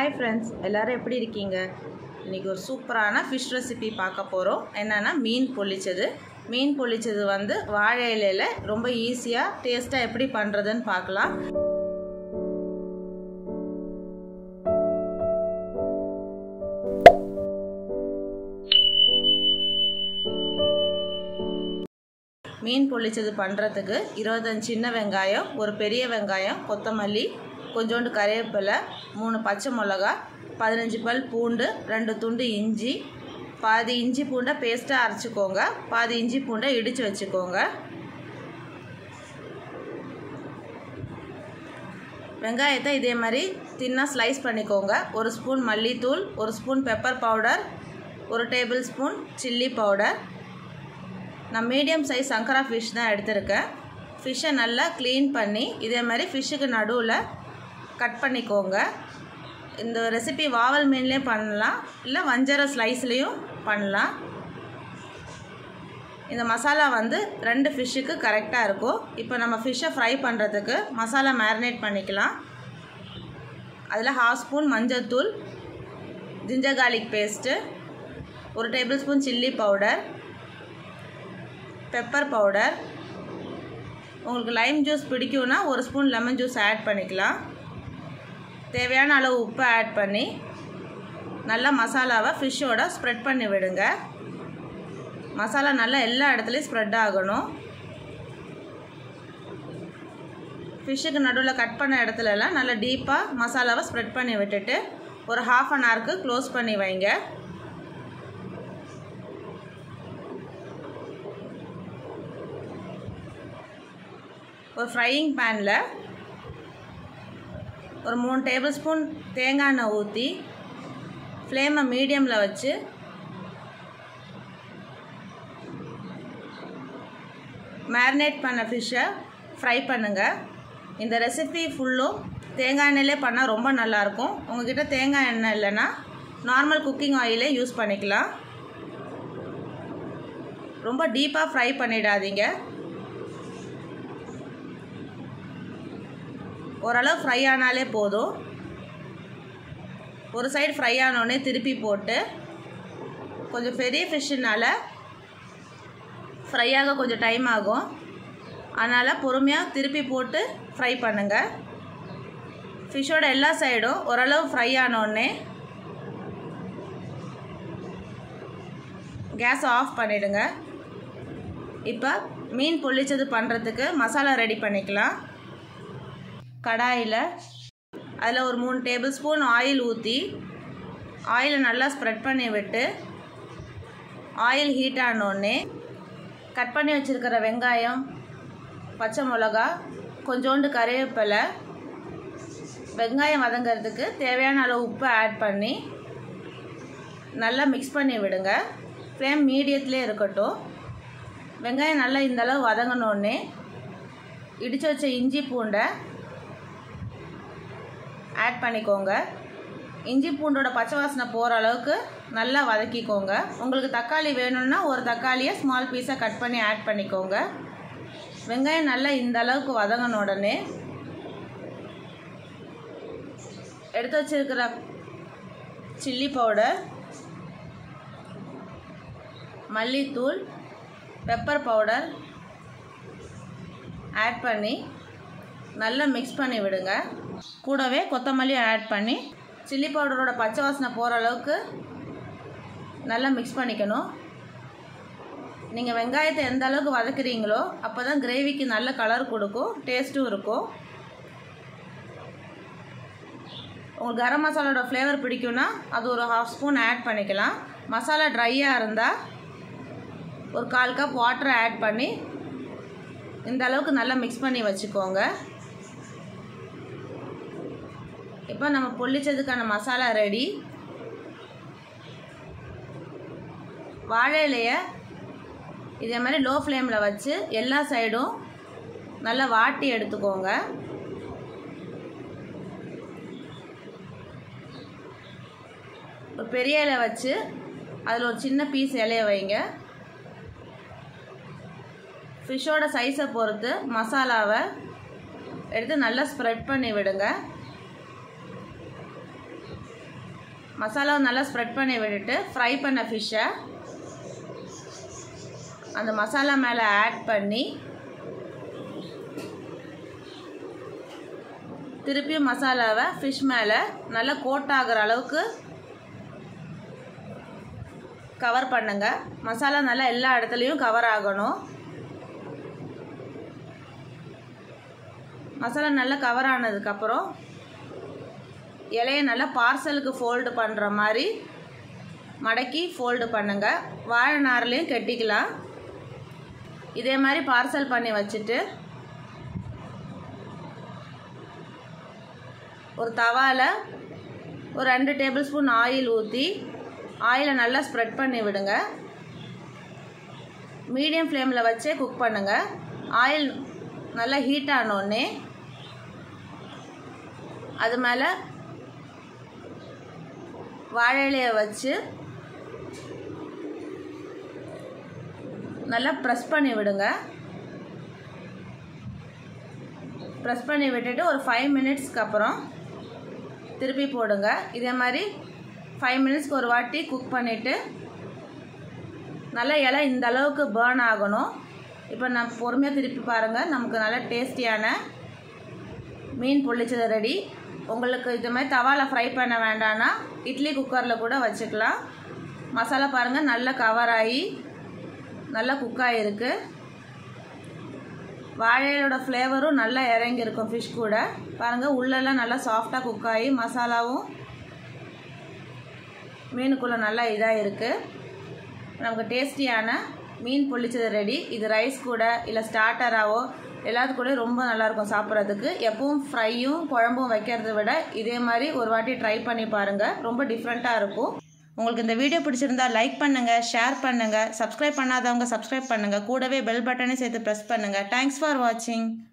hi friends எல்லோரும் எப்படி இருக்கீங்க இன்றைக்கி ஒரு சூப்பரான ஃபிஷ் ரெசிபி பார்க்க போகிறோம் என்னென்னா மீன் பொள்ளிச்சது மீன் பொள்ளிச்சது வந்து வாழை இலையில் ரொம்ப ஈஸியாக டேஸ்ட்டாக எப்படி பண்ணுறதுன்னு பார்க்கலாம் மீன் பொள்ளிச்சது பண்ணுறதுக்கு இருபத்தஞ்சி சின்ன வெங்காயம் ஒரு பெரிய வெங்காயம் கொத்தமல்லி கொஞ்சோண்டு கறிவேப்பிலை மூணு பச்சை மிளகா பதினஞ்சு பல் பூண்டு ரெண்டு துண்டு இஞ்சி பாதி இஞ்சி பூண்டை பேஸ்ட்டாக அரைச்சிக்கோங்க பாதி இஞ்சி பூண்டை இடித்து வச்சுக்கோங்க வெங்காயத்தை இதே மாதிரி தின்னாக ஸ்லைஸ் பண்ணிக்கோங்க ஒரு ஸ்பூன் மல்லித்தூள் ஒரு ஸ்பூன் பெப்பர் பவுடர் ஒரு டேபிள் ஸ்பூன் சில்லி பவுடர் நான் மீடியம் சைஸ் சங்கரா ஃபிஷ் தான் எடுத்திருக்கேன் ஃபிஷ்ஷை நல்லா க்ளீன் பண்ணி இதே மாதிரி ஃபிஷ்ஷுக்கு நடுவில் கட் பண்ணிக்கோங்க இந்த ரெசிபி வாவல் மீன்லேயே பண்ணலாம் இல்லை வஞ்சர ஸ்லைஸ்லேயும் பண்ணலாம் இந்த மசாலா வந்து ரெண்டு ஃபிஷ்ஷுக்கு கரெக்டாக இருக்கும் இப்போ நம்ம ஃபிஷ்ஷை ஃப்ரை பண்ணுறதுக்கு மசாலா மேரினேட் பண்ணிக்கலாம் அதில் ஹாஃப் ஸ்பூன் மஞ்சள்தூள் ஜிஞ்சர் கார்லிக் பேஸ்ட்டு ஒரு table spoon chilli powder pepper powder உங்களுக்கு லைம் ஜூஸ் பிடிக்கும்னா ஒரு ஸ்பூன் லெமன் ஜூஸ் ஆட் பண்ணிக்கலாம் தேவையான அளவு உப்பு ஆட் பண்ணி நல்லா மசாலாவை ஃபிஷ்ஷோட ஸ்ப்ரெட் பண்ணி விடுங்க மசாலா நல்லா எல்லா இடத்துலையும் ஸ்ப்ரெட் ஆகணும் ஃபிஷ்ஷுக்கு நடுவில் கட் பண்ண இடத்துலலாம் நல்லா டீப்பாக மசாலாவை ஸ்ப்ரெட் பண்ணி விட்டுட்டு ஒரு ஹாஃப் அன் ஹவருக்கு க்ளோஸ் பண்ணி வைங்க ஒரு ஃப்ரையிங் பேனில் ஒரு மூணு டேபிள் ஸ்பூன் தேங்காய் எண்ணெய் ஊற்றி ஃப்ளேமை மீடியமில் வச்சு மேரினேட் பண்ண ஃபிஷ்ஷை ஃப்ரை பண்ணுங்கள் இந்த ரெசிபி ஃபுல்லும் தேங்காய் எண்ணெயிலே பண்ணால் ரொம்ப நல்லாயிருக்கும் உங்கள்கிட்ட தேங்காய் எண்ணெய் இல்லைன்னா நார்மல் குக்கிங் ஆயிலே யூஸ் பண்ணிக்கலாம் ரொம்ப டீப்பாக ஃப்ரை பண்ணிடாதீங்க ஓரளவு ஃப்ரை ஆனாலே போதும் ஒரு சைடு ஃப்ரை ஆனோடனே திருப்பி போட்டு கொஞ்சம் பெரிய ஃபிஷ்ஷுனால ஃப்ரை ஆக கொஞ்சம் டைம் ஆகும் அதனால் பொறுமையாக திருப்பி போட்டு ஃப்ரை பண்ணுங்கள் ஃபிஷ்ஷோட எல்லா சைடும் ஓரளவு ஃப்ரை ஆனோடனே கேஸ் ஆஃப் பண்ணிவிடுங்க இப்போ மீன் பொள்ளிச்சது பண்ணுறதுக்கு மசாலா ரெடி பண்ணிக்கலாம் கடாயில் அதில் ஒரு மூணு டேபிள் ஸ்பூன் ஆயில் ஊற்றி ஆயிலை நல்லா ஸ்ப்ரெட் பண்ணி விட்டு ஆயில் ஹீட் ஆனோடனே கட் பண்ணி வச்சுருக்கிற வெங்காயம் பச்சை மிளகா கொஞ்சோண்டு கறிவேப்பிலை வெங்காயம் வதங்கிறதுக்கு தேவையான அளவு உப்பு ஆட் பண்ணி நல்லா மிக்ஸ் பண்ணி விடுங்க ஃப்ளேம் மீடியத்துலேயே இருக்கட்டும் வெங்காயம் நல்லா இந்தளவு வதங்கினோடனே இடித்து வச்ச இஞ்சி பூண்டை ஆட் பண்ணிக்கோங்க இஞ்சி பூண்டோட பச்சை வாசனை போகிற அளவுக்கு நல்லா வதக்கிக்கோங்க உங்களுக்கு தக்காளி வேணும்னா ஒரு தக்காளியை ஸ்மால் பீஸாக கட் பண்ணி ஆட் பண்ணிக்கோங்க வெங்காயம் நல்லா இந்த அளவுக்கு வதங்கின உடனே எடுத்து வச்சிருக்கிற சில்லி பவுடர் மல்லித்தூள் பெப்பர் பவுடர் ஆட் பண்ணி நல்லா மிக்ஸ் பண்ணி விடுங்க கூடவே கொத்தமல்லி ஆட் பண்ணி சில்லி பவுடரோட பச்சை வாசனை போகிற அளவுக்கு நல்லா மிக்ஸ் பண்ணிக்கணும் நீங்கள் வெங்காயத்தை எந்த அளவுக்கு வதக்குறீங்களோ அப்போ தான் கிரேவிக்கு நல்ல கலர் கொடுக்கும் டேஸ்ட்டும் இருக்கும் உங்களுக்கு கரம் மசாலோட ஃப்ளேவர் பிடிக்கும்னா அது ஒரு ஹாஃப் ஸ்பூன் ஆட் பண்ணிக்கலாம் மசாலா ட்ரையாக இருந்தால் ஒரு கால் கப் வாட்டரை ஆட் பண்ணி இந்த அளவுக்கு நல்லா மிக்ஸ் பண்ணி வச்சுக்கோங்க இப்போ நம்ம பொள்ளிச்சதுக்கான மசாலா ரெடி வாழை இலையை இதே மாதிரி லோ ஃப்ளேமில் வச்சு எல்லா சைடும் நல்லா வாட்டி எடுத்துக்கோங்க ஒரு பெரிய இலை வச்சு அதில் ஒரு சின்ன பீஸ் இலைய வைங்க ஃபிஷ்ஷோட சைஸை பொறுத்து மசாலாவை எடுத்து நல்லா ஸ்ப்ரெட் பண்ணி விடுங்க மசாலாவை நல்லா ஸ்ப்ரெட் பண்ணி விட்டுட்டு ஃப்ரை பண்ண ஃபிஷ்ஷை அந்த மசாலா மேலே ஆட் பண்ணி திருப்பியும் மசாலாவை ஃபிஷ் மேலே நல்லா கோட் ஆகிற அளவுக்கு கவர் பண்ணுங்க மசாலா நல்லா எல்லா இடத்துலையும் கவர் ஆகணும் மசாலா நல்லா கவர் ஆனதுக்கப்புறம் இலையை நல்லா பார்சலுக்கு ஃபோல்டு பண்ணுற மாதிரி மடக்கி ஃபோல்டு பண்ணுங்க வாழை நார்லேயும் கெட்டிக்கலாம் இதே மாதிரி பார்சல் பண்ணி வச்சுட்டு ஒரு தவாவில் ஒரு ரெண்டு டேபிள் ஸ்பூன் ஆயில் ஊற்றி ஆயிலை நல்லா ஸ்ப்ரெட் பண்ணி விடுங்க மீடியம் ஃப்ளேமில் வச்சே குக் பண்ணுங்கள் ஆயில் நல்லா ஹீட் ஆனோடனே அது மேலே வாழை இலையை வச்சு நல்லா ப்ரெஸ் பண்ணி விடுங்க ப்ரெஸ் பண்ணி விட்டுட்டு ஒரு ஃபைவ் மினிட்ஸ்க்கு அப்புறம் திருப்பி போடுங்க இதே மாதிரி ஃபைவ் மினிட்ஸ்க்கு ஒரு வாட்டி குக் பண்ணிவிட்டு நல்லா இலை இந்த அளவுக்கு பேர்ன் ஆகணும் இப்போ நான் பொறுமையாக திருப்பி பாருங்கள் நமக்கு நல்லா டேஸ்டியான மீன் பொள்ளிச்சது ரெடி உங்களுக்கு இது மாதிரி தவாவில் ஃப்ரை பண்ண வேண்டாம்னா இட்லி குக்கரில் கூட வச்சுக்கலாம் மசாலா பாருங்கள் நல்லா கவர் ஆகி நல்லா குக் ஆகிருக்கு வாழையோட ஃப்ளேவரும் நல்லா இறங்கியிருக்கும் ஃபிஷ் கூட பாருங்கள் உள்ளெல்லாம் நல்லா சாஃப்டாக குக் ஆகி மசாலாவும் மீனுக்குள்ளே நல்லா இதாக இருக்குது நமக்கு டேஸ்டியான மீன் பொள்ளிச்சது ரெடி இது ரைஸ் கூட இல்லை ஸ்டார்டராகவோ எல்லாத்து கூட ரொம்ப நல்லாயிருக்கும் சாப்பிட்றதுக்கு எப்பவும் ஃப்ரையும் குழம்பும் வைக்கிறத விட இதே மாதிரி ஒரு வாட்டி ட்ரை பண்ணி பாருங்கள் ரொம்ப டிஃப்ரெண்ட்டாக இருக்கும் உங்களுக்கு இந்த வீடியோ பிடிச்சிருந்தா லைக் பண்ணுங்கள் ஷேர் பண்ணுங்கள் சப்ஸ்கிரைப் பண்ணாதவங்க சப்ஸ்கிரைப் பண்ணுங்கள் கூடவே பெல் பட்டனை சேர்த்து ப்ரெஸ் பண்ணுங்கள் தேங்க்ஸ் ஃபார் வாட்சிங்